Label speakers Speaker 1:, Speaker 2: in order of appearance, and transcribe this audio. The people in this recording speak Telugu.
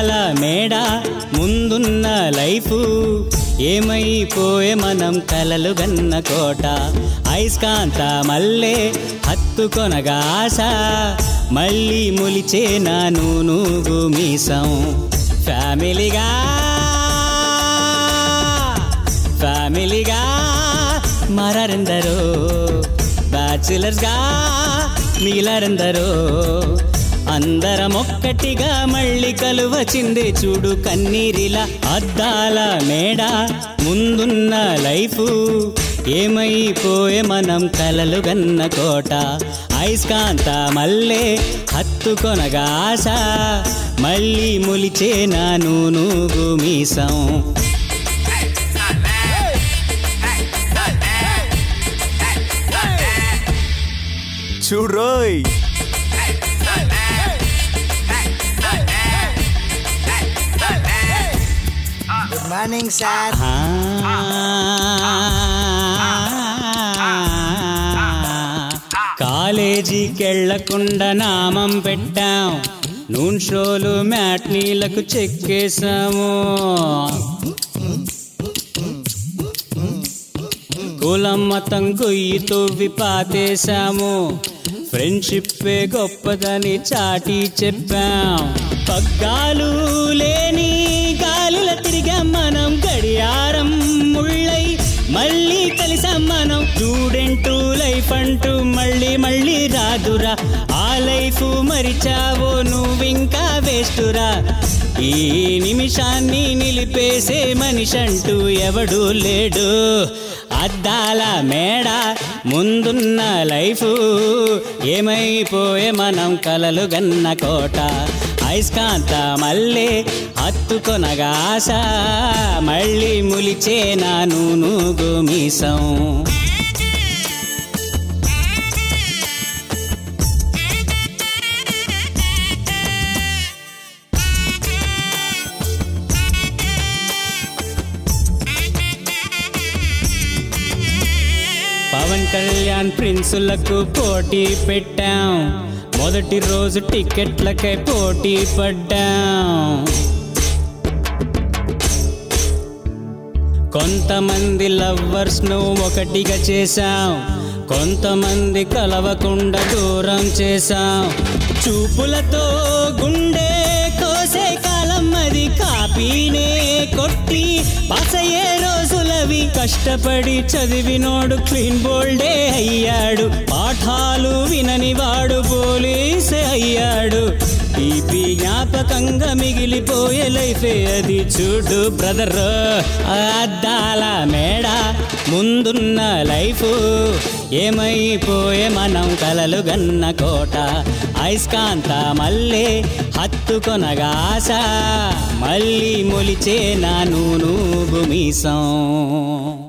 Speaker 1: అద్దాల మేడ ముందున్న లైఫ్ ఏమైపోయే మనం కలలు గన్న కోట ఐస్కాంత మల్లె హత్తుకొనగా ఆశ మళ్ళీ ములిచే నా నూనూగు మీసం ఫ్యామిలీగా ఫ్యామిలీగా మారారెందరో బ్యాచులర్స్గా మిగిలారెందరో అందరం ఒక్కటిగా మళ్ళీ కలువ చిందే చూడు కన్నీరిలా అద్దాల మేడ ముందున్న లైఫ్ ఏమైపోయే మనం కలలు గన్న కోట ఐస్కాంత మల్లె హత్తుకొనగా ఆశ మళ్ళీ ములిచే నా నూనూగు మీసం
Speaker 2: చూడ్రోయ్
Speaker 3: గుడ్ మార్నింగ్ సార్
Speaker 1: కాలేజీకెళ్లకుండా నామం పెట్టాం నూన్ షోలు మ్యాట్నీలకు చెక్కేశాము కులం మతం గొయ్యి తవ్వి పాతేశాము ఫ్రెండ్షిప్పే గొప్పదని చాటి చెప్పాం పగ్గాలు లేని గాలుల తిరిగాం మనం గడియారం ముళ్ళై మళ్ళీ కలిసాం మనం స్టూడెంట్ లైఫ్ అంటూ మళ్ళీ మళ్ళీ రాదురా ఆ లైఫ్ మరిచావో నువ్వింకా వేస్తురా ఈ నిమిషాన్ని నిలిపేసే మనిషంటూ ఎవడు లేడు అద్దాల మేడ ముందున్న లైఫ్ ఏమైపోయే మనం కలలు గన్న కోట ఐస్కాంత మళ్ళీ హత్తుకొనగా ఆశ మళ్ళీ ములిచే నా నూనూగు మీసం పవన్ కళ్యాణ్ ప్రిన్సులకు పోటీ పెట్టాం మొదటి రోజు టికెట్లకై పోటీ పడ్డాం కొంతమంది లవ్వర్స్ ను ఒకటిగా చేశాం కొంతమంది కలవకుండా దూరం చేశాం చూపులతో గుండె కోసే కాలం అది కాపీనే కొట్టి పాసయ్యే రోజులవి కష్టపడి చదివినోడు క్లీన్ బోల్డే అయ్యాడు పాఠాలు వినని వాడు పోలీసే అయ్యాడు తీపి జ్ఞాపకంగా మిగిలిపోయే లైఫే అది చూడు బ్రదర్ అద్దాల మేడ ముందున్న లైఫ్ ఏమైపోయే మనం కలలు గన్న కోట ఐస్కాంత మళ్ళీ హత్తుకొనగా ఆశ మళ్ళీ మొలిచే నా నూనూగు మీసం